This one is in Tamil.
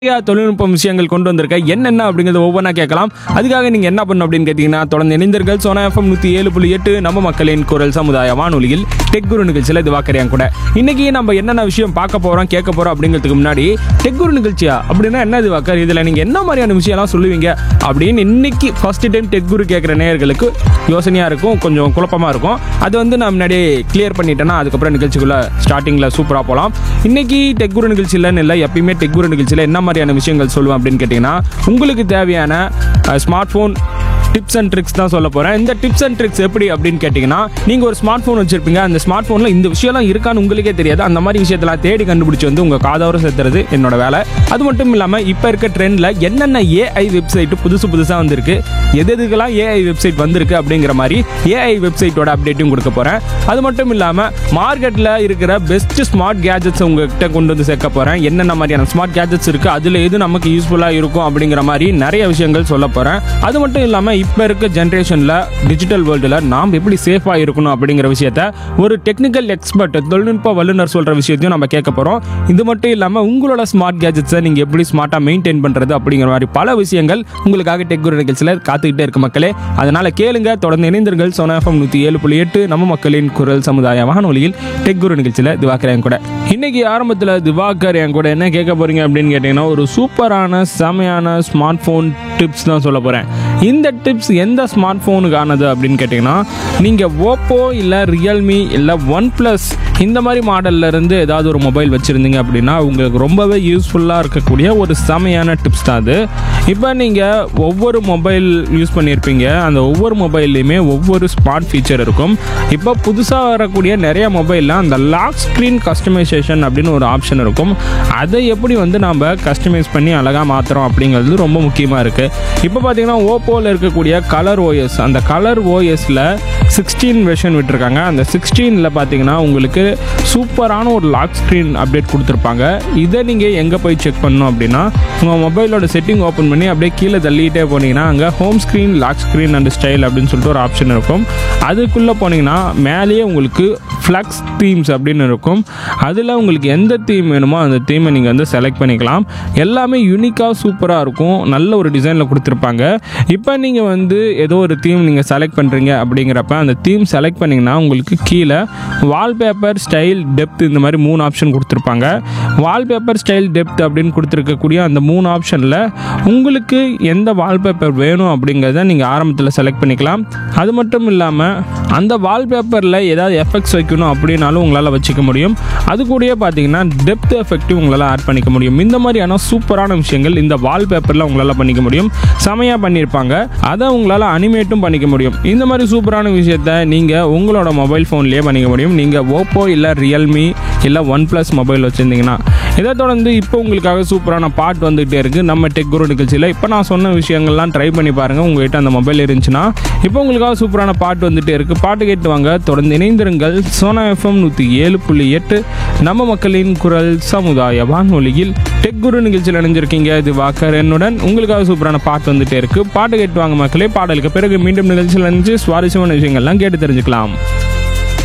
நிறைய தொழில்நுட்ப விஷயங்கள் கொண்டு வந்திருக்கேன் என்னென்ன அப்படிங்கிறத ஒவ்வொன்றா கேட்கலாம் அதுக்காக நீங்கள் என்ன பண்ணணும் அப்படின்னு கேட்டிங்கன்னா தொடர்ந்து இணைந்தர்கள் சோனா எஃப்எம் நூற்றி ஏழு புள்ளி எட்டு நம்ம மக்களின் குரல் சமுதாய வானொலியில் டெக் குரு நிகழ்ச்சியில் இது வாக்கறியான் கூட இன்னைக்கு நம்ம என்னென்ன விஷயம் பார்க்க போகிறோம் கேட்க போகிறோம் அப்படிங்கிறதுக்கு முன்னாடி டெக் குரு நிகழ்ச்சியா அப்படின்னா என்ன இது வாக்கர் இதில் நீங்கள் என்ன மாதிரியான விஷயம்லாம் சொல்லுவீங்க அப்படின்னு இன்னைக்கு ஃபர்ஸ்ட் டைம் டெக் குரு கேட்குற நேயர்களுக்கு யோசனையாக இருக்கும் கொஞ்சம் குழப்பமாக இருக்கும் அது வந்து நான் முன்னாடியே கிளியர் பண்ணிட்டேன்னா அதுக்கப்புறம் நிகழ்ச்சிக்குள்ளே ஸ்டார்டிங்கில் சூப்பராக போகலாம் இன்னைக்கு டெக் குரு நிகழ்ச்சியிலன்னு இல்லை எப்பயுமே டெக் குரு நிகழ்ச்சியில் என்ன மாதிரியான விஷயங்கள் சொல்லுவேன் அப்படின்னு கேட்டிங்கன்னா உங்களுக்கு தேவையான smart phone tips and tricks தான் சொல்ல போகிறேன் இந்த டிப்ஸ் அண்ட் ட்ரிக்ஸ் எப்படி அப்படின்னு கேட்டிங்கன்னா நீங்கள் ஒரு ஸ்மார்ட் ஃபோன் வச்சுருப்பீங்க அந்த ஸ்மார்ட் ஃபோனில் இந்த விஷயம்லாம் இருக்கான்னு உங்களுக்கே தெரியாது அந்த மாதிரி விஷயத்தெல்லாம் தேடி கண்டுபிடிச்சி வந்து உங்கள் காதோர சேர்த்துறது என்னோட வேலை அது மட்டும் இல்லாமல் இப்போ இருக்க ட்ரெண்டில் என்னென்ன ஏஐ வெப்சைட் புதுசு புதுசாக வந்திருக்கு எது எதுக்கெல்லாம் ஏஐ வெப்சைட் வந்திருக்கு அப்படிங்கிற மாதிரி ஏஐ வெப்சைட்டோட அப்டேட்டும் கொடுக்க போகிறேன் அது மட்டும் இல்லாமல் மார்க்கெட்டில் இருக்கிற பெஸ்ட் ஸ்மார்ட் கேஜெட்ஸ் உங்ககிட்ட கொண்டு வந்து சேர்க்க போகிறேன் என்னென்ன மாதிரியான ஸ்மார்ட் கேஜெட்ஸ் இருக்குது அதில் எது நமக்கு யூஸ்ஃபுல்லாக இருக்கும் அப்படிங்கிற மாதிரி நிறைய விஷயங்கள் சொல்ல போகிறேன் அது மட்டும் இல்லாமல் இப்போ இருக்க ஜென்ரேஷனில் டிஜிட்டல் வேர்ல்டில் நாம் எப்படி சேஃபாக இருக்கணும் அப்படிங்கிற விஷயத்த ஒரு டெக்னிக்கல் எக்ஸ்பர்ட் தொழில்நுட்ப வல்லுநர் சொல்கிற விஷயத்தையும் நம்ம கேட்க போகிறோம் இது மட்டும் இல்லாமல் உங்களோட ஸ்மார்ட் கேஜெட்ஸை நீங்கள் எப்படி ஸ்மார்ட்டாக மெயின்டைன் பண்ணுறது அப்படிங்கிற மாதிரி பல விஷயங்கள் உங்களுக்காக டெக் குரு நிகழ்ச்சியில் காத்துக்கிட்டே இருக்கு மக்களே அதனால் கேளுங்க தொடர்ந்து இணைந்தீர்கள் சோனா எஃப்எம் நூற்றி ஏழு புள்ளி எட்டு நம்ம மக்களின் குரல் சமுதாய வானொலியில் டெக் குரு நிகழ்ச்சியில் திவாகர் என் கூட இன்னைக்கு ஆரம்பத்தில் திவாகர் என் கூட என்ன கேட்க போறீங்க அப்படின்னு கேட்டிங்கன்னா ஒரு சூப்பரான செமையான ஸ்மார்ட் ஃபோன் டிப்ஸ் தான் சொல்ல போகிறேன் இந்த டிப்ஸ் எந்த ஸ்மார்ட் ஃபோனுக்கானது அப்படின்னு கேட்டிங்கன்னா நீங்கள் ஓப்போ இல்லை ரியல்மி இல்லை ஒன் ப்ளஸ் இந்த மாதிரி மாடல்ல இருந்து ஏதாவது ஒரு மொபைல் வச்சுருந்தீங்க அப்படின்னா உங்களுக்கு ரொம்பவே யூஸ்ஃபுல்லாக இருக்கக்கூடிய ஒரு செமையான டிப்ஸ் தான் அது இப்போ நீங்கள் ஒவ்வொரு மொபைல் யூஸ் பண்ணியிருப்பீங்க அந்த ஒவ்வொரு மொபைல்லையுமே ஒவ்வொரு ஸ்மார்ட் ஃபீச்சர் இருக்கும் இப்போ புதுசாக வரக்கூடிய நிறைய மொபைலில் அந்த லாக் ஸ்க்ரீன் கஸ்டமைசேஷன் அப்படின்னு ஒரு ஆப்ஷன் இருக்கும் அதை எப்படி வந்து நம்ம கஸ்டமைஸ் பண்ணி அழகாக மாற்றுறோம் அப்படிங்கிறது ரொம்ப முக்கியமாக இருக்குது இப்போ பார்த்தீங்கன்னா ஓப்போவில் இருக்கக்கூடிய கலர் ஓஎஸ் அந்த கலர் ஓஎஸில் சிக்ஸ்டீன் வெர்ஷன் விட்டுருக்காங்க அந்த சிக்ஸ்டீனில் பார்த்தீங்கன்னா உங்களுக்கு சூப்பரான ஒரு லாக் ஸ்க்ரீன் அப்டேட் கொடுத்துருப்பாங்க இதை நீங்கள் எங்கே போய் செக் பண்ணணும் அப்படின்னா உங்கள் மொபைலோட செட்டிங் ஓப்பன் பண்ணி அப்படியே கீழே தள்ளிட்டே போனீங்கன்னா அங்கே home screen lock screen and style அப்படின்னு சொல்லிட்டு ஒரு ஆப்ஷன் இருக்கும் அதுக்குள்ளே போனீங்கன்னா மேலேயே உங்களுக்கு ஃப்ளக்ஸ் தீம்ஸ் அப்படின்னு இருக்கும் அதில் உங்களுக்கு எந்த தீம் வேணுமோ அந்த தீமை நீங்கள் வந்து செலக்ட் பண்ணிக்கலாம் எல்லாமே யூனிக்காக சூப்பராக இருக்கும் நல்ல ஒரு டிசைனில் கொடுத்துருப்பாங்க இப்போ நீங்கள் வந்து ஏதோ ஒரு தீம் நீங்கள் செலக்ட் பண்ணுறீங்க அப்படிங்கிறப்ப அந்த தீம் செலக்ட் பண்ணிங்கன்னா உங்களுக்கு கீழே வால்பேப்பர் ஸ்டைல் டெப்த் இந்த மாதிரி மூணு ஆப்ஷன் கொடுத்துருப்பாங்க வால்பேப்பர் ஸ்டைல் டெப்த் அப்படின்னு கொடுத்துருக்கக்கூடிய அந்த மூணு ஆப்ஷனில் உங்களுக்கு எந்த வால்பேப்பர் வேணும் அப்படிங்கிறத நீங்கள் ஆரம்பத்தில் செலக்ட் பண்ணிக்கலாம் அது மட்டும் இல்லாமல் அந்த வால்பேப்பரில் ஏதாவது எஃபெக்ட்ஸ் வைக்கணும் அப்படின்னாலும் உங்களால் வச்சுக்க முடியும் அது கூடயே பார்த்தீங்கன்னா டெப்த் எஃபெக்ட்டும் உங்களால் ஆட் பண்ணிக்க முடியும் இந்த மாதிரியான சூப்பரான விஷயங்கள் இந்த வால்பேப்பரில் உங்களால் பண்ணிக்க முடியும் செமையாக பண்ணியிருப்பாங்க அதை உங்களால் அனிமேட்டும் பண்ணிக்க முடியும் இந்த மாதிரி சூப்பரான விஷயத்த நீங்கள் உங்களோட மொபைல் ஃபோன்லேயே பண்ணிக்க முடியும் நீங்கள் ஓப்போ இல்லை ரியல்மி இல்லை ஒன் ப்ளஸ் மொபைல் வச்சுருந்தீங்கன்னா இதை தொடர்ந்து இப்போ உங்களுக்காக சூப்பரான பாட்டு வந்துகிட்டே இருக்குது நம்ம டெக் குரு நிகழ்ச்சியில் இப்போ நான் சொன்ன விஷயங்கள்லாம் ட்ரை பண்ணி பாருங்கள் உங்ககிட்ட அந்த மொபைல் இருந்துச்சுன்னா இப்போ உங்களுக்காக சூப்பரான பாட்டு வந்துகிட்டே இருக்குது பாட்டு கேட்டு வாங்க தொடர்ந்து இணைந்திருங்கள் சோனா எஃப்எம் நூற்றி ஏழு புள்ளி எட்டு நம்ம மக்களின் குரல் சமுதாய வானொலியில் டெக் குரு நிகழ்ச்சியில் இணைஞ்சிருக்கீங்க இது வாக்கர் என்னுடன் உங்களுக்காக சூப்பரான பாட்டு வந்துட்டே இருக்குது பாட்டு கேட்டு வாங்க மக்களே பாடலுக்கு பிறகு மீண்டும் நிகழ்ச்சியில் இணைஞ்சு சுவாரஸ்யமான விஷயங்கள்லாம் கேட்டு தெரிஞ்சுக்கலாம்